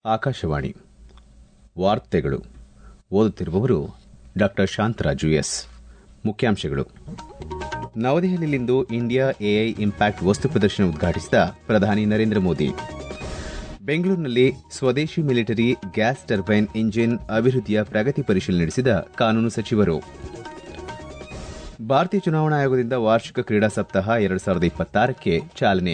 ಆಕಾಶವಾಣಿ ವಾರ್ತೆಗಳು ಓದುತ್ತಿರುವವರು ಡಾ ಶಾಂತರಾಜು ಎಸ್ ಮುಖ್ಯಾಂಶಗಳು ನವದೆಹಲಿಯಲ್ಲಿಂದು ಇಂಡಿಯಾ ಎಐ ಇಂಪ್ಯಾಕ್ಟ್ ವಸ್ತು ಪ್ರದರ್ಶನ ಉದ್ಘಾಟಿಸಿದ ಪ್ರಧಾನಿ ನರೇಂದ್ರ ಮೋದಿ ಬೆಂಗಳೂರಿನಲ್ಲಿ ಸ್ವದೇಶಿ ಮಿಲಿಟರಿ ಗ್ಯಾಸ್ ಟರ್ಬೈನ್ ಇಂಜಿನ್ ಅಭಿವೃದ್ಧಿಯ ಪ್ರಗತಿ ಪರಿಶೀಲನೆ ನಡೆಸಿದ ಕಾನೂನು ಸಚಿವರು ಭಾರತೀಯ ಚುನಾವಣಾ ಆಯೋಗದಿಂದ ವಾರ್ಷಿಕ ಕ್ರೀಡಾ ಸಪ್ತಾಹ ಎರಡು ಸಾವಿರದ ಇಪ್ಪತ್ತಾರಕ್ಕೆ ಚಾಲನೆ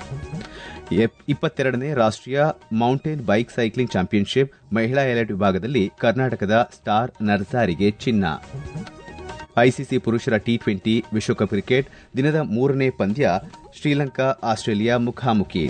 ಇಪ್ಪತ್ತೆರಡನೇ ರಾಷ್ಟೀಯ ಮೌಂಟೇನ್ ಬೈಕ್ ಸೈಕ್ಲಿಂಗ್ ಚಾಂಪಿಯನ್ಶಿಪ್ ಮಹಿಳಾ ಎಲೈಟ್ ವಿಭಾಗದಲ್ಲಿ ಕರ್ನಾಟಕದ ಸ್ಟಾರ್ ನರ್ಸಾರಿಗೆ ಚಿನ್ನ ಐಸಿಸಿ ಪುರುಷರ ಟಿ ಟ್ವೆಂಟಿ ವಿಶ್ವಕಪ್ ಕ್ರಿಕೆಟ್ ದಿನದ ಮೂರನೇ ಪಂದ್ಯ ಶ್ರೀಲಂಕಾ ಆಸ್ಟ್ರೇಲಿಯಾ ಮುಖಾಮುಖಿ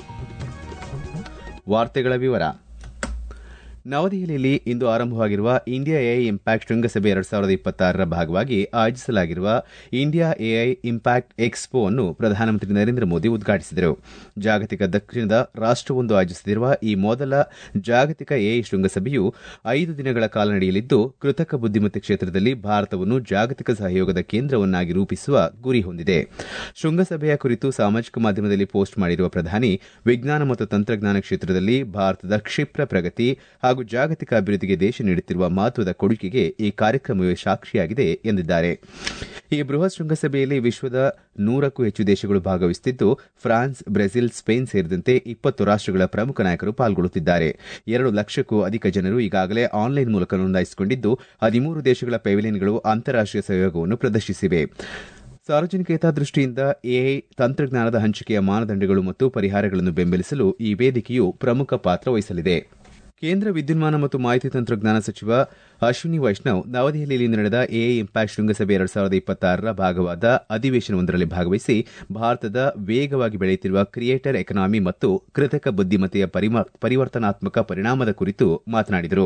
ವಾರ್ತೆಗಳ ವಿವರ ನವದೆಹಲಿಯಲ್ಲಿ ಇಂದು ಆರಂಭವಾಗಿರುವ ಇಂಡಿಯಾ ಎಐ ಇಂಪ್ಯಾಕ್ಟ್ ಶೃಂಗಸಭೆ ಎರಡು ಸಾವಿರದ ಇಪ್ಪತ್ತಾರರ ಭಾಗವಾಗಿ ಆಯೋಜಿಸಲಾಗಿರುವ ಇಂಡಿಯಾ ಎಐ ಇಂಪ್ಯಾಕ್ಟ್ ಎಕ್ಸ್ಪೋ ಅನ್ನು ಪ್ರಧಾನಮಂತ್ರಿ ನರೇಂದ್ರ ಮೋದಿ ಉದ್ಘಾಟಿಸಿದರು ಜಾಗತಿಕ ದಕ್ಷಿಣದ ರಾಷ್ಟವೊಂದು ಆಯೋಜಿಸುತ್ತಿರುವ ಈ ಮೊದಲ ಜಾಗತಿಕ ಎಐ ಶೃಂಗಸಭೆಯು ಐದು ದಿನಗಳ ಕಾಲ ನಡೆಯಲಿದ್ದು ಕೃತಕ ಬುದ್ದಿಮತ್ತೆ ಕ್ಷೇತ್ರದಲ್ಲಿ ಭಾರತವನ್ನು ಜಾಗತಿಕ ಸಹಯೋಗದ ಕೇಂದ್ರವನ್ನಾಗಿ ರೂಪಿಸುವ ಗುರಿ ಹೊಂದಿದೆ ಶೃಂಗಸಭೆಯ ಕುರಿತು ಸಾಮಾಜಿಕ ಮಾಧ್ಯಮದಲ್ಲಿ ಪೋಸ್ಟ್ ಮಾಡಿರುವ ಪ್ರಧಾನಿ ವಿಜ್ಞಾನ ಮತ್ತು ತಂತ್ರಜ್ಞಾನ ಕ್ಷೇತ್ರದಲ್ಲಿ ಭಾರತದ ಕ್ಷಿಪ್ರ ಪ್ರಗತಿ ಹಾಗೂ ಜಾಗತಿಕ ಅಭಿವೃದ್ಧಿಗೆ ದೇಶ ನೀಡುತ್ತಿರುವ ಮಹತ್ವದ ಕೊಡುಗೆಗೆ ಈ ಕಾರ್ಯಕ್ರಮವೇ ಸಾಕ್ಷಿಯಾಗಿದೆ ಎಂದಿದ್ದಾರೆ ಈ ಬೃಹತ್ ಶೃಂಗಸಭೆಯಲ್ಲಿ ವಿಶ್ವದ ನೂರಕ್ಕೂ ಹೆಚ್ಚು ದೇಶಗಳು ಭಾಗವಹಿಸುತ್ತಿದ್ದು ಫ್ರಾನ್ಸ್ ಬ್ರೆಜಿಲ್ ಸ್ಪೇನ್ ಸೇರಿದಂತೆ ಇಪ್ಪತ್ತು ರಾಷ್ಟಗಳ ಪ್ರಮುಖ ನಾಯಕರು ಪಾಲ್ಗೊಳ್ಳುತ್ತಿದ್ದಾರೆ ಎರಡು ಲಕ್ಷಕ್ಕೂ ಅಧಿಕ ಜನರು ಈಗಾಗಲೇ ಆನ್ಲೈನ್ ಮೂಲಕ ನೋಂದಾಯಿಸಿಕೊಂಡಿದ್ದು ಹದಿಮೂರು ದೇಶಗಳ ಪೆವಿಲಿಯನ್ಗಳು ಅಂತಾರಾಷ್ಟೀಯ ಸಹಯೋಗವನ್ನು ಪ್ರದರ್ಶಿಸಿವೆ ಸಾರ್ವಜನಿಕ ಹಿತದೃಷ್ಟಿಯಿಂದ ಎಐ ತಂತ್ರಜ್ಞಾನದ ಹಂಚಿಕೆಯ ಮಾನದಂಡಗಳು ಮತ್ತು ಪರಿಹಾರಗಳನ್ನು ಬೆಂಬಲಿಸಲು ಈ ವೇದಿಕೆಯು ಪ್ರಮುಖ ಪಾತ್ರ ವಹಿಸಲಿದೆ ಕೇಂದ್ರ ವಿದ್ಯುನ್ಮಾನ ಮತ್ತು ಮಾಹಿತಿ ತಂತ್ರಜ್ಞಾನ ಸಚಿವ ಅಶ್ವಿನಿ ವೈಷ್ಣವ್ ನವದೆಹಲಿಯಲ್ಲಿಂದು ನಡೆದ ಎಐ ಇಂಪ್ಯಾಕ್ಟ್ ಶೃಂಗಸಭೆ ಎರಡು ಸಾವಿರದ ಇಪ್ಪತ್ತಾರರ ಭಾಗವಾದ ಅಧಿವೇಶನವೊಂದರಲ್ಲಿ ಭಾಗವಹಿಸಿ ಭಾರತದ ವೇಗವಾಗಿ ಬೆಳೆಯುತ್ತಿರುವ ಕ್ರಿಯೇಟರ್ ಎಕನಾಮಿ ಮತ್ತು ಕೃತಕ ಬುದ್ದಿಮತ್ತೆಯ ಪರಿವರ್ತನಾತ್ಮಕ ಪರಿಣಾಮದ ಕುರಿತು ಮಾತನಾಡಿದರು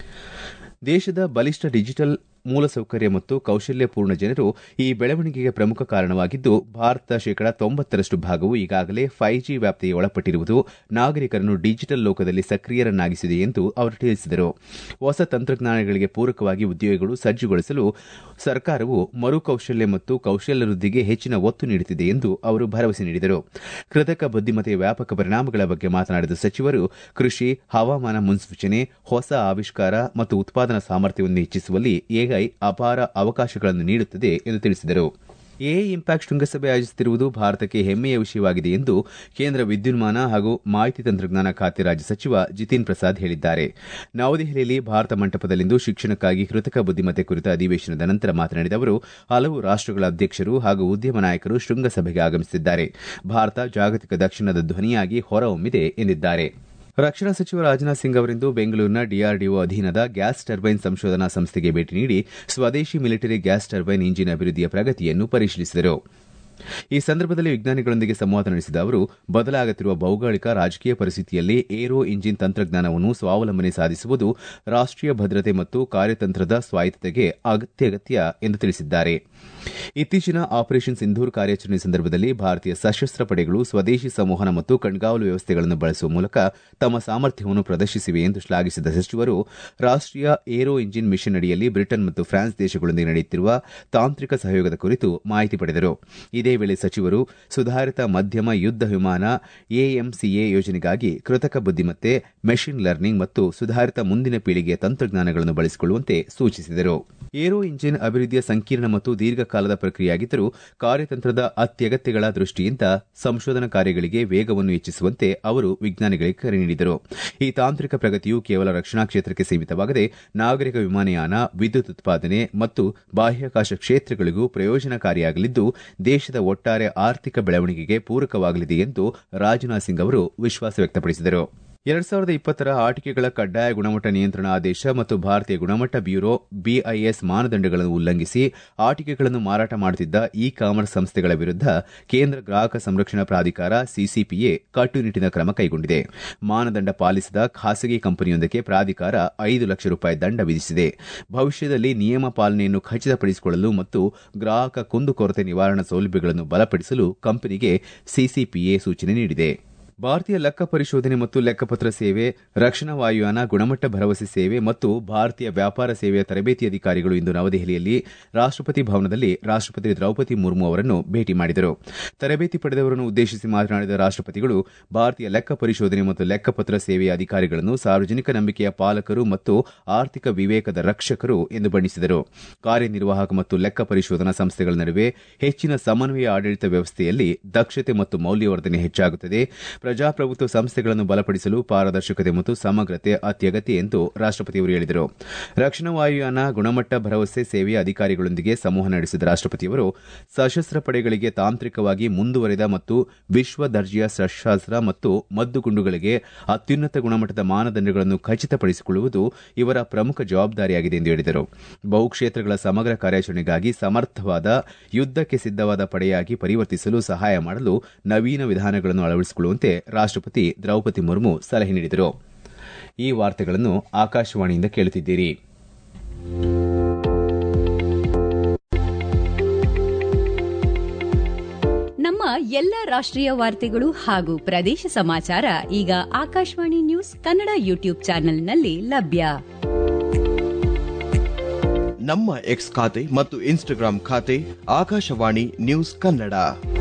ದೇಶದ ಬಲಿಷ್ಠ ಡಿಜಿಟಲ್ ಮೂಲಸೌಕರ್ಯ ಮತ್ತು ಕೌಶಲ್ಯಪೂರ್ಣ ಜನರು ಈ ಬೆಳವಣಿಗೆಗೆ ಪ್ರಮುಖ ಕಾರಣವಾಗಿದ್ದು ಭಾರತದ ಶೇಕಡಾ ತೊಂಬತ್ತರಷ್ಟು ಭಾಗವು ಈಗಾಗಲೇ ಫೈವ್ ಜಿ ವ್ಯಾಪ್ತಿಗೆ ಒಳಪಟ್ಟಿರುವುದು ನಾಗರಿಕರನ್ನು ಡಿಜಿಟಲ್ ಲೋಕದಲ್ಲಿ ಸಕ್ರಿಯರನ್ನಾಗಿಸಿದೆ ಎಂದು ಅವರು ತಿಳಿಸಿದರು ಹೊಸ ತಂತ್ರಜ್ಞಾನಗಳಿಗೆ ಪೂರಕವಾಗಿ ಉದ್ಯೋಗಗಳು ಸಜ್ಜುಗೊಳಿಸಲು ಸರ್ಕಾರವು ಮರುಕೌಶಲ್ಯ ಮತ್ತು ಕೌಶಲ್ಯವೃದ್ಧಿಗೆ ಹೆಚ್ಚಿನ ಒತ್ತು ನೀಡುತ್ತಿದೆ ಎಂದು ಅವರು ಭರವಸೆ ನೀಡಿದರು ಕೃತಕ ಬುದ್ದಿಮತ್ತೆಯ ವ್ಯಾಪಕ ಪರಿಣಾಮಗಳ ಬಗ್ಗೆ ಮಾತನಾಡಿದ ಸಚಿವರು ಕೃಷಿ ಹವಾಮಾನ ಮುನ್ಸೂಚನೆ ಹೊಸ ಆವಿಷ್ಕಾರ ಮತ್ತು ಉತ್ಪಾದನಾ ಸಾಮರ್ಥ್ಯವನ್ನು ಹೆಚ್ಚಿಸುವಲ್ಲಿ ಎಐ ಅಪಾರ ಅವಕಾಶಗಳನ್ನು ನೀಡುತ್ತದೆ ಎಂದು ತಿಳಿಸಿದರು ಎಐ ಇಂಪ್ಯಾಕ್ಟ್ ಶೃಂಗಸಭೆ ಆಯೋಜಿಸುತ್ತಿರುವುದು ಭಾರತಕ್ಕೆ ಹೆಮ್ಮೆಯ ವಿಷಯವಾಗಿದೆ ಎಂದು ಕೇಂದ್ರ ವಿದ್ಯುನ್ಮಾನ ಹಾಗೂ ಮಾಹಿತಿ ತಂತ್ರಜ್ಞಾನ ಖಾತೆ ರಾಜ್ಯ ಸಚಿವ ಜಿತಿನ್ ಪ್ರಸಾದ್ ಹೇಳಿದ್ದಾರೆ ನವದೆಹಲಿಯಲ್ಲಿ ಭಾರತ ಮಂಟಪದಲ್ಲಿಂದು ಶಿಕ್ಷಣಕ್ಕಾಗಿ ಕೃತಕ ಬುದ್ದಿಮತ್ತೆ ಕುರಿತ ಅಧಿವೇಶನದ ನಂತರ ಮಾತನಾಡಿದ ಅವರು ಹಲವು ರಾಷ್ಟಗಳ ಅಧ್ಯಕ್ಷರು ಹಾಗೂ ಉದ್ಯಮ ನಾಯಕರು ಶೃಂಗಸಭೆಗೆ ಆಗಮಿಸಿದ್ದಾರೆ ಭಾರತ ಜಾಗತಿಕ ದಕ್ಷಿಣದ ಧ್ವನಿಯಾಗಿ ಹೊರಹೊಮ್ಮಿದೆ ಎಂದಿದ್ದಾರೆ ರಕ್ಷಣಾ ಸಚಿವ ರಾಜನಾಥ್ ಸಿಂಗ್ ಅವರಿಂದು ಬೆಂಗಳೂರಿನ ಡಿಆರ್ಡಿಒ ಅಧೀನದ ಗ್ಯಾಸ್ ಟರ್ಬೈನ್ ಸಂಶೋಧನಾ ಸಂಸ್ಥೆಗೆ ಭೇಟಿ ನೀಡಿ ಸ್ವದೇಶಿ ಮಿಲಿಟರಿ ಗ್ಯಾಸ್ ಟರ್ಬೈನ್ ಇಂಜಿನ್ ಅಭಿವೃದ್ಧಿಯ ಪ್ರಗತಿಯನ್ನು ಪರಿಶೀಲಿಸಿದರು ಈ ಸಂದರ್ಭದಲ್ಲಿ ವಿಜ್ಞಾನಿಗಳೊಂದಿಗೆ ಸಂವಾದ ನಡೆಸಿದ ಅವರು ಬದಲಾಗುತ್ತಿರುವ ಭೌಗೋಳಿಕ ರಾಜಕೀಯ ಪರಿಸ್ಥಿತಿಯಲ್ಲಿ ಏರೋ ಇಂಜಿನ್ ತಂತ್ರಜ್ಞಾನವನ್ನು ಸ್ವಾವಲಂಬನೆ ಸಾಧಿಸುವುದು ರಾಷ್ಟೀಯ ಭದ್ರತೆ ಮತ್ತು ಕಾರ್ಯತಂತ್ರದ ಸ್ವಾಯತ್ತತೆಗೆ ಅತ್ಯಗತ್ಯ ಎಂದು ತಿಳಿಸಿದ್ದಾರೆ ಇತ್ತೀಚಿನ ಆಪರೇಷನ್ ಸಿಂಧೂರ್ ಕಾರ್ಯಾಚರಣೆ ಸಂದರ್ಭದಲ್ಲಿ ಭಾರತೀಯ ಸಶಸ್ತ್ರ ಪಡೆಗಳು ಸ್ವದೇಶಿ ಸಂವಹನ ಮತ್ತು ಕಣ್ಗಾವಲು ವ್ಯವಸ್ಥೆಗಳನ್ನು ಬಳಸುವ ಮೂಲಕ ತಮ್ಮ ಸಾಮರ್ಥ್ಯವನ್ನು ಪ್ರದರ್ಶಿಸಿವೆ ಎಂದು ಶ್ಲಾಘಿಸಿದ ಸಚಿವರು ರಾಷ್ಟೀಯ ಏರೋ ಇಂಜಿನ್ ಮಿಷನ್ ಅಡಿಯಲ್ಲಿ ಬ್ರಿಟನ್ ಮತ್ತು ಫ್ರಾನ್ಸ್ ದೇಶಗಳೊಂದಿಗೆ ನಡೆಯುತ್ತಿರುವ ತಾಂತ್ರಿಕ ಸಹಯೋಗದ ಕುರಿತು ಮಾಹಿತಿ ಪಡೆದರು ಇದೇ ವೇಳೆ ಸಚಿವರು ಸುಧಾರಿತ ಮಧ್ಯಮ ಯುದ್ದ ವಿಮಾನ ಎಎಂಸಿಎ ಯೋಜನೆಗಾಗಿ ಕೃತಕ ಬುದ್ದಿಮತ್ತೆ ಮೆಷಿನ್ ಲರ್ನಿಂಗ್ ಮತ್ತು ಸುಧಾರಿತ ಮುಂದಿನ ಪೀಳಿಗೆಯ ತಂತ್ರಜ್ಞಾನಗಳನ್ನು ಬಳಸಿಕೊಳ್ಳುವಂತೆ ಸೂಚಿಸಿದರು ಏರೋ ಇಂಜಿನ್ ಅಭಿವೃದ್ಧಿಯ ಸಂಕೀರ್ಣ ಮತ್ತು ದೀರ್ಘಕಾಲದ ಪ್ರಕ್ರಿಯೆಯಾಗಿದ್ದರೂ ಕಾರ್ಯತಂತ್ರದ ಅತ್ಯಗತ್ಯಗಳ ದೃಷ್ಟಿಯಿಂದ ಸಂಶೋಧನಾ ಕಾರ್ಯಗಳಿಗೆ ವೇಗವನ್ನು ಹೆಚ್ಚಿಸುವಂತೆ ಅವರು ವಿಜ್ಞಾನಿಗಳಿಗೆ ಕರೆ ನೀಡಿದರು ಈ ತಾಂತ್ರಿಕ ಪ್ರಗತಿಯು ಕೇವಲ ರಕ್ಷಣಾ ಕ್ಷೇತ್ರಕ್ಕೆ ಸೀಮಿತವಾಗದೆ ನಾಗರಿಕ ವಿಮಾನಯಾನ ವಿದ್ಯುತ್ ಉತ್ಪಾದನೆ ಮತ್ತು ಬಾಹ್ಯಾಕಾಶ ಕ್ಷೇತ್ರಗಳಿಗೂ ಪ್ರಯೋಜನಕಾರಿಯಾಗಲಿದ್ದು ದೇಶದ ಒಟ್ಟಾರೆ ಆರ್ಥಿಕ ಬೆಳವಣಿಗೆಗೆ ಪೂರಕವಾಗಲಿದೆ ಎಂದು ರಾಜನಾಥ್ ಸಿಂಗ್ ಅವರು ವಿಶ್ವಾಸ ವ್ಯಕ್ತಪಡಿಸಿದರು ಎರಡ್ ಸಾವಿರದ ಇಪ್ಪತ್ತರ ಆಟಿಕೆಗಳ ಕಡ್ಡಾಯ ಗುಣಮಟ್ಟ ನಿಯಂತ್ರಣ ಆದೇಶ ಮತ್ತು ಭಾರತೀಯ ಗುಣಮಟ್ಟ ಬ್ಯೂರೋ ಬಿಐಎಸ್ ಮಾನದಂಡಗಳನ್ನು ಉಲ್ಲಂಘಿಸಿ ಆಟಿಕೆಗಳನ್ನು ಮಾರಾಟ ಮಾಡುತ್ತಿದ್ದ ಇ ಕಾಮರ್ಸ್ ಸಂಸ್ಥೆಗಳ ವಿರುದ್ಧ ಕೇಂದ್ರ ಗ್ರಾಹಕ ಸಂರಕ್ಷಣಾ ಪ್ರಾಧಿಕಾರ ಸಿಸಿಪಿಎ ಕಟ್ಟುನಿಟ್ಟಿನ ಕ್ರಮ ಕೈಗೊಂಡಿದೆ ಮಾನದಂಡ ಪಾಲಿಸದ ಖಾಸಗಿ ಕಂಪನಿಯೊಂದಕ್ಕೆ ಪ್ರಾಧಿಕಾರ ಐದು ಲಕ್ಷ ರೂಪಾಯಿ ದಂಡ ವಿಧಿಸಿದೆ ಭವಿಷ್ಯದಲ್ಲಿ ನಿಯಮ ಪಾಲನೆಯನ್ನು ಖಚಿತಪಡಿಸಿಕೊಳ್ಳಲು ಮತ್ತು ಗ್ರಾಹಕ ಕುಂದುಕೊರತೆ ನಿವಾರಣಾ ಸೌಲಭ್ಯಗಳನ್ನು ಬಲಪಡಿಸಲು ಕಂಪನಿಗೆ ಸಿಸಿಪಿಎ ಸೂಚನೆ ನೀಡಿದೆ ಭಾರತೀಯ ಲೆಕ್ಕ ಪರಿಶೋಧನೆ ಮತ್ತು ಲೆಕ್ಕಪತ್ರ ಸೇವೆ ರಕ್ಷಣಾ ವಾಯುಯಾನ ಗುಣಮಟ್ಟ ಭರವಸೆ ಸೇವೆ ಮತ್ತು ಭಾರತೀಯ ವ್ಯಾಪಾರ ಸೇವೆಯ ತರಬೇತಿ ಅಧಿಕಾರಿಗಳು ಇಂದು ನವದೆಹಲಿಯಲ್ಲಿ ರಾಷ್ಟಪತಿ ಭವನದಲ್ಲಿ ರಾಷ್ಟಪತಿ ದ್ರೌಪದಿ ಮುರ್ಮು ಅವರನ್ನು ಭೇಟಿ ಮಾಡಿದರು ತರಬೇತಿ ಪಡೆದವರನ್ನು ಉದ್ದೇಶಿಸಿ ಮಾತನಾಡಿದ ರಾಷ್ಟಪತಿಗಳು ಭಾರತೀಯ ಲೆಕ್ಕ ಪರಿಶೋಧನೆ ಮತ್ತು ಲೆಕ್ಕಪತ್ರ ಸೇವೆಯ ಅಧಿಕಾರಿಗಳನ್ನು ಸಾರ್ವಜನಿಕ ನಂಬಿಕೆಯ ಪಾಲಕರು ಮತ್ತು ಆರ್ಥಿಕ ವಿವೇಕದ ರಕ್ಷಕರು ಎಂದು ಬಣ್ಣಿಸಿದರು ಕಾರ್ಯನಿರ್ವಾಹಕ ಮತ್ತು ಲೆಕ್ಕ ಪರಿಶೋಧನಾ ಸಂಸ್ಥೆಗಳ ನಡುವೆ ಹೆಚ್ಚಿನ ಸಮನ್ವಯ ಆಡಳಿತ ವ್ಯವಸ್ಥೆಯಲ್ಲಿ ದಕ್ಷತೆ ಮತ್ತು ಮೌಲ್ಯವರ್ಧನೆ ಹೆಚ್ಚಾಗುತ್ತದೆ ಪ್ರಜಾಪ್ರಭುತ್ವ ಸಂಸ್ಥೆಗಳನ್ನು ಬಲಪಡಿಸಲು ಪಾರದರ್ಶಕತೆ ಮತ್ತು ಸಮಗ್ರತೆ ಅತ್ಯಗತ್ಯ ಎಂದು ರಾಷ್ಟಪತಿಯವರು ಹೇಳಿದರು ರಕ್ಷಣಾ ವಾಯುಯಾನ ಗುಣಮಟ್ಟ ಭರವಸೆ ಸೇವೆಯ ಅಧಿಕಾರಿಗಳೊಂದಿಗೆ ಸಂವಹನ ನಡೆಸಿದ ರಾಷ್ಟಪತಿಯವರು ಸಶಸ್ತ್ರ ಪಡೆಗಳಿಗೆ ತಾಂತ್ರಿಕವಾಗಿ ಮುಂದುವರೆದ ಮತ್ತು ವಿಶ್ವ ದರ್ಜೆಯ ಶಸ್ತ್ರಾಸ್ತ್ರ ಮತ್ತು ಮದ್ದುಗುಂಡುಗಳಿಗೆ ಅತ್ಯುನ್ನತ ಗುಣಮಟ್ಟದ ಮಾನದಂಡಗಳನ್ನು ಖಚಿತಪಡಿಸಿಕೊಳ್ಳುವುದು ಇವರ ಪ್ರಮುಖ ಜವಾಬ್ದಾರಿಯಾಗಿದೆ ಎಂದು ಹೇಳಿದರು ಬಹುಕ್ಷೇತ್ರಗಳ ಸಮಗ್ರ ಕಾರ್ಯಾಚರಣೆಗಾಗಿ ಸಮರ್ಥವಾದ ಯುದ್ದಕ್ಕೆ ಸಿದ್ದವಾದ ಪಡೆಯಾಗಿ ಪರಿವರ್ತಿಸಲು ಸಹಾಯ ಮಾಡಲು ನವೀನ ವಿಧಾನಗಳನ್ನು ಅಳವಡಿಸಿಕೊಳ್ಳುವಂತೆ ರಾಷ್ಟಪತಿ ದ್ರೌಪದಿ ಮುರ್ಮು ಸಲಹೆ ನೀಡಿದರು ಈ ವಾರ್ತೆಗಳನ್ನು ಆಕಾಶವಾಣಿಯಿಂದ ಕೇಳುತ್ತಿದ್ದೀರಿ ನಮ್ಮ ಎಲ್ಲ ರಾಷ್ಟ್ರೀಯ ವಾರ್ತೆಗಳು ಹಾಗೂ ಪ್ರದೇಶ ಸಮಾಚಾರ ಈಗ ಆಕಾಶವಾಣಿ ನ್ಯೂಸ್ ಕನ್ನಡ ಯೂಟ್ಯೂಬ್ ಚಾನೆಲ್ನಲ್ಲಿ ಲಭ್ಯ ನಮ್ಮ ಎಕ್ಸ್ ಖಾತೆ ಮತ್ತು ಇನ್ಸ್ಟಾಗ್ರಾಂ ಖಾತೆ ಆಕಾಶವಾಣಿ ನ್ಯೂಸ್ ಕನ್ನಡ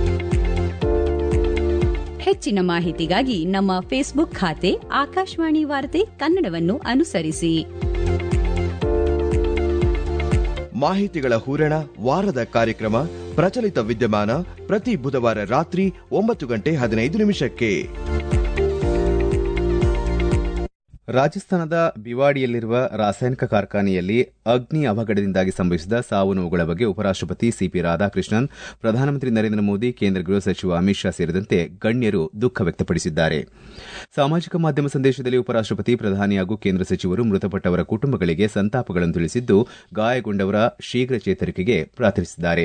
ಹೆಚ್ಚಿನ ಮಾಹಿತಿಗಾಗಿ ನಮ್ಮ ಫೇಸ್ಬುಕ್ ಖಾತೆ ಆಕಾಶವಾಣಿ ವಾರ್ತೆ ಕನ್ನಡವನ್ನು ಅನುಸರಿಸಿ ಮಾಹಿತಿಗಳ ಹೂರಣ ವಾರದ ಕಾರ್ಯಕ್ರಮ ಪ್ರಚಲಿತ ವಿದ್ಯಮಾನ ಪ್ರತಿ ಬುಧವಾರ ರಾತ್ರಿ ಒಂಬತ್ತು ಗಂಟೆ ಹದಿನೈದು ನಿಮಿಷಕ್ಕೆ ರಾಜಸ್ಥಾನದ ಬಿವಾಡಿಯಲ್ಲಿರುವ ರಾಸಾಯನಿಕ ಕಾರ್ಖಾನೆಯಲ್ಲಿ ಅಗ್ನಿ ಅವಘಡದಿಂದಾಗಿ ಸಂಭವಿಸಿದ ಸಾವು ನೋವುಗಳ ಬಗ್ಗೆ ಉಪರಾಷ್ಟಪತಿ ಸಿಪಿ ರಾಧಾಕೃಷ್ಣನ್ ಪ್ರಧಾನಮಂತ್ರಿ ನರೇಂದ್ರ ಮೋದಿ ಕೇಂದ್ರ ಗೃಹ ಸಚಿವ ಅಮಿತ್ ಶಾ ಸೇರಿದಂತೆ ಗಣ್ಯರು ದುಃಖ ವ್ಯಕ್ತಪಡಿಸಿದ್ದಾರೆ ಸಾಮಾಜಿಕ ಮಾಧ್ಯಮ ಸಂದೇಶದಲ್ಲಿ ಉಪರಾಷ್ಟಪತಿ ಪ್ರಧಾನಿ ಹಾಗೂ ಕೇಂದ್ರ ಸಚಿವರು ಮೃತಪಟ್ಟವರ ಕುಟುಂಬಗಳಿಗೆ ಸಂತಾಪಗಳನ್ನು ತಿಳಿಸಿದ್ದು ಗಾಯಗೊಂಡವರ ಶೀಘ್ರ ಚೇತರಿಕೆಗೆ ಪ್ರಾರ್ಥಿಸಿದ್ದಾರೆ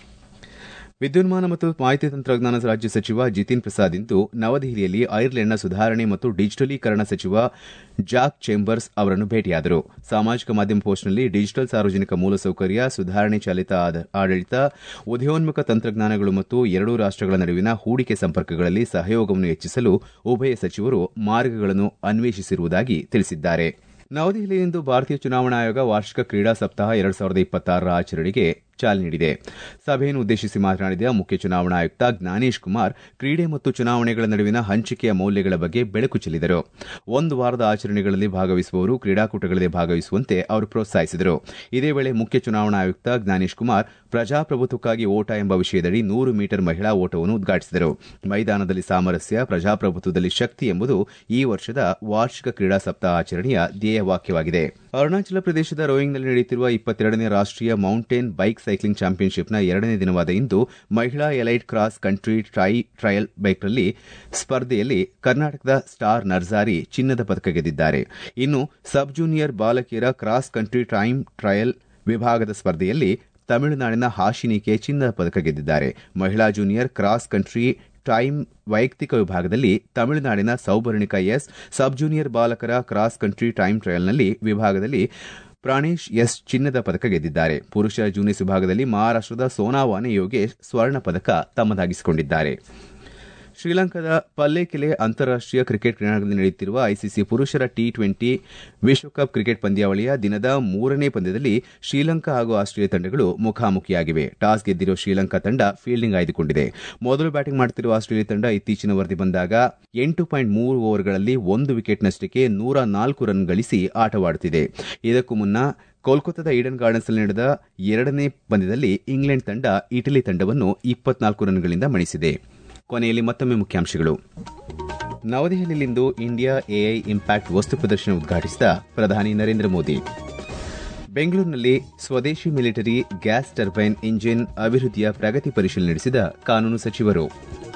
ವಿದ್ಯುನ್ಮಾನ ಮತ್ತು ಮಾಹಿತಿ ತಂತ್ರಜ್ಞಾನ ರಾಜ್ಯ ಸಚಿವ ಜಿತಿನ್ ಪ್ರಸಾದ್ ಇಂದು ನವದೆಹಲಿಯಲ್ಲಿ ಐರ್ಲೆಂಡ್ನ ಸುಧಾರಣೆ ಮತ್ತು ಡಿಜಿಟಲೀಕರಣ ಸಚಿವ ಜಾಕ್ ಚೇಂಬರ್ಸ್ ಅವರನ್ನು ಭೇಟಿಯಾದರು ಸಾಮಾಜಿಕ ಮಾಧ್ಯಮ ಪೋಸ್ಟ್ನಲ್ಲಿ ಡಿಜಿಟಲ್ ಸಾರ್ವಜನಿಕ ಮೂಲಸೌಕರ್ಯ ಸುಧಾರಣೆ ಚಾಲಿತ ಆಡಳಿತ ಉದಯೋನ್ಮುಖ ತಂತ್ರಜ್ಞಾನಗಳು ಮತ್ತು ಎರಡೂ ರಾಷ್ಟಗಳ ನಡುವಿನ ಹೂಡಿಕೆ ಸಂಪರ್ಕಗಳಲ್ಲಿ ಸಹಯೋಗವನ್ನು ಹೆಚ್ಚಿಸಲು ಉಭಯ ಸಚಿವರು ಮಾರ್ಗಗಳನ್ನು ಅನ್ವೇಷಿಸಿರುವುದಾಗಿ ತಿಳಿಸಿದ್ದಾರೆ ನವದೆಹಲಿಯಲ್ಲಿಂದು ಭಾರತೀಯ ಚುನಾವಣಾ ಆಯೋಗ ವಾರ್ಷಿಕ ಕ್ರೀಡಾ ಸಪ್ತಾಹ ಎರಡ್ ಸಾವಿರದ ಇಪ್ಪತ್ತಾರರ ಆಚರಣೆಗೆ ಚಾಲನೆ ನೀಡಿದೆ ಸಭೆಯನ್ನು ಉದ್ದೇಶಿಸಿ ಮಾತನಾಡಿದ ಮುಖ್ಯ ಚುನಾವಣಾ ಆಯುಕ್ತ ಜ್ಞಾನೇಶ್ ಕುಮಾರ್ ಕ್ರೀಡೆ ಮತ್ತು ಚುನಾವಣೆಗಳ ನಡುವಿನ ಹಂಚಿಕೆಯ ಮೌಲ್ಯಗಳ ಬಗ್ಗೆ ಬೆಳಕು ಚೆಲ್ಲಿದರು ಒಂದು ವಾರದ ಆಚರಣೆಗಳಲ್ಲಿ ಭಾಗವಹಿಸುವವರು ಕ್ರೀಡಾಕೂಟಗಳಲ್ಲಿ ಭಾಗವಹಿಸುವಂತೆ ಅವರು ಪ್ರೋತ್ಸಾಹಿಸಿದರು ಇದೇ ವೇಳೆ ಮುಖ್ಯ ಚುನಾವಣಾ ಆಯುಕ್ತ ಜ್ಞಾನೇಶ್ ಕುಮಾರ್ ಪ್ರಜಾಪ್ರಭುತ್ವಕ್ಕಾಗಿ ಓಟ ಎಂಬ ವಿಷಯದಡಿ ನೂರು ಮೀಟರ್ ಮಹಿಳಾ ಓಟವನ್ನು ಉದ್ಘಾಟಿಸಿದರು ಮೈದಾನದಲ್ಲಿ ಸಾಮರಸ್ಯ ಪ್ರಜಾಪ್ರಭುತ್ವದಲ್ಲಿ ಶಕ್ತಿ ಎಂಬುದು ಈ ವರ್ಷದ ವಾರ್ಷಿಕ ಕ್ರೀಡಾ ಸಪ್ತಾಹ ಆಚರಣೆಯ ಧ್ಯೇಯವಾಕ್ಯವಾಗಿದೆ ಅರುಣಾಚಲ ಪ್ರದೇಶದ ರೋಯಿಂಗ್ನಲ್ಲಿ ನಡೆಯುತ್ತಿರುವ ಇಪ್ಪತ್ತೆರಡನೇ ರಾಷ್ಟೀಯ ಮೌಂಟೇನ್ ಬೈಕ್ ಸೈಕ್ಲಿಂಗ್ ಚಾಂಪಿಯನ್ಶಿಪ್ನ ಎರಡನೇ ದಿನವಾದ ಇಂದು ಮಹಿಳಾ elite cross country try trial ಬೈಕ್ನಲ್ಲಿ ಸ್ಪರ್ಧೆಯಲ್ಲಿ ಕರ್ನಾಟಕದ ಸ್ಟಾರ್ ನರ್ಜಾರಿ ಚಿನ್ನದ ಪದಕ ಗೆದ್ದಿದ್ದಾರೆ ಇನ್ನು ಸಬ್ ಜೂನಿಯರ್ ಬಾಲಕಿಯರ ಕ್ರಾಸ್ ಕಂಟ್ರಿ ಟೈಮ್ ಟ್ರಯಲ್ ವಿಭಾಗದ ಸ್ಪರ್ಧೆಯಲ್ಲಿ ತಮಿಳುನಾಡಿನ ಹಾಶಿನಿಕೆ ಚಿನ್ನದ ಪದಕ ಗೆದ್ದಿದ್ದಾರೆ ಮಹಿಳಾ ಜೂನಿಯರ್ ಕ್ರಾಸ್ ಕಂಟ್ರಿ ಟೈಮ್ ವೈಯಕ್ತಿಕ ವಿಭಾಗದಲ್ಲಿ ತಮಿಳುನಾಡಿನ ಸೌಬರ್ಣಿಕಾ ಎಸ್ ಸಬ್ ಜೂನಿಯರ್ ಬಾಲಕರ ಕ್ರಾಸ್ ಕಂಟ್ರಿ ಟೈಮ್ ಟ್ರಯಲ್ನಲ್ಲಿ ವಿಭಾಗದಲ್ಲಿ ಪ್ರಾಣೇಶ್ ಎಸ್ ಚಿನ್ನದ ಪದಕ ಗೆದ್ದಿದ್ದಾರೆ ಪುರುಷರ ಜೂನಿಯರ್ಸ್ ವಿಭಾಗದಲ್ಲಿ ಮಹಾರಾಷ್ಟದ ಸೋನಾವಾನೆ ಯೋಗೇಶ್ ಸ್ವರ್ಣ ಪದಕ ತಮ್ಮದಾಗಿಸಿಕೊಂಡಿದ್ದಾರೆ ಶ್ರೀಲಂಕಾದ ಪಲ್ಲೇಕೆಲೆ ಅಂತಾರಾಷ್ಟೀಯ ಕ್ರಿಕೆಟ್ ಕ್ರೀಡಾಂಗಣದಲ್ಲಿ ನಡೆಯುತ್ತಿರುವ ಐಸಿಸಿ ಪುರುಷರ ಟಿ ಟ್ವೆಂಟಿ ವಿಶ್ವಕಪ್ ಕ್ರಿಕೆಟ್ ಪಂದ್ಯಾವಳಿಯ ದಿನದ ಮೂರನೇ ಪಂದ್ಯದಲ್ಲಿ ಶ್ರೀಲಂಕಾ ಹಾಗೂ ಆಸ್ಟ್ರೇಲಿಯಾ ತಂಡಗಳು ಮುಖಾಮುಖಿಯಾಗಿವೆ ಟಾಸ್ ಗೆದ್ದಿರುವ ಶ್ರೀಲಂಕಾ ತಂಡ ಫೀಲ್ಡಿಂಗ್ ಆಯ್ದುಕೊಂಡಿದೆ ಮೊದಲು ಬ್ಯಾಟಿಂಗ್ ಮಾಡುತ್ತಿರುವ ಆಸ್ಟ್ರೇಲಿಯಾ ತಂಡ ಇತ್ತೀಚಿನ ವರದಿ ಬಂದಾಗ ಎಂಟು ಪಾಯಿಂಟ್ ಮೂರು ಓವರ್ಗಳಲ್ಲಿ ಒಂದು ವಿಕೆಟ್ನಷ್ಟಕ್ಕೆ ನೂರ ನಾಲ್ಕು ರನ್ ಗಳಿಸಿ ಆಟವಾಡುತ್ತಿದೆ ಇದಕ್ಕೂ ಮುನ್ನ ಕೋಲ್ಕತ್ತಾದ ಈಡನ್ ಗಾರ್ಡನ್ಸ್ನಲ್ಲಿ ನಡೆದ ಎರಡನೇ ಪಂದ್ಯದಲ್ಲಿ ಇಂಗ್ಲೆಂಡ್ ತಂಡ ಇಟಲಿ ತಂಡವನ್ನು ಇಪ್ಪತ್ನಾಲ್ಕು ರನ್ಗಳಿಂದ ಮಣಿಸಿದೆ ಕೊನೆಯಲ್ಲಿ ಮತ್ತೊಮ್ಮೆ ಮುಖ್ಯಾಂಶಗಳು ನವದೆಹಲಿಯಲ್ಲಿಂದು ಇಂಡಿಯಾ ಎಐ ಇಂಪ್ಯಾಕ್ಟ್ ವಸ್ತು ಪ್ರದರ್ಶನ ಉದ್ಘಾಟಿಸಿದ ಪ್ರಧಾನಿ ನರೇಂದ್ರ ಮೋದಿ ಬೆಂಗಳೂರಿನಲ್ಲಿ ಸ್ವದೇಶಿ ಮಿಲಿಟರಿ ಗ್ಯಾಸ್ ಟರ್ಬೈನ್ ಇಂಜಿನ್ ಅಭಿವೃದ್ಧಿಯ ಪ್ರಗತಿ ಪರಿಶೀಲನೆ ನಡೆಸಿದ ಕಾನೂನು ಸಚಿವರು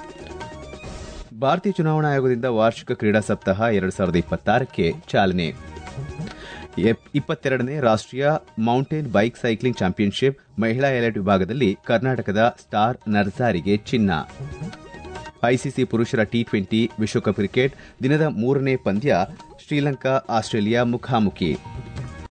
ಭಾರತೀಯ ಚುನಾವಣಾ ಆಯೋಗದಿಂದ ವಾರ್ಷಿಕ ಕ್ರೀಡಾ ಸಪ್ತಾಹ ಎರಡು ಸಾವಿರದ ಇಪ್ಪತ್ತಾರಕ್ಕೆ ಚಾಲನೆ ಇಪ್ಪತ್ತೆರಡನೇ ರಾಷ್ಟೀಯ ಮೌಂಟೇನ್ ಬೈಕ್ ಸೈಕ್ಲಿಂಗ್ ಚಾಂಪಿಯನ್ಶಿಪ್ ಮಹಿಳಾ ಎಲೈಟ್ ವಿಭಾಗದಲ್ಲಿ ಕರ್ನಾಟಕದ ಸ್ಟಾರ್ ನರ್ಸಾರಿಗೆ ಚಿನ್ನ ಐಸಿಸಿ ಪುರುಷರ ಟಿ ಟ್ವೆಂಟಿ ವಿಶ್ವಕಪ್ ಕ್ರಿಕೆಟ್ ದಿನದ ಮೂರನೇ ಪಂದ್ಯ ಶ್ರೀಲಂಕಾ ಆಸ್ಟ್ರೇಲಿಯಾ ಮುಖಾಮುಖಿ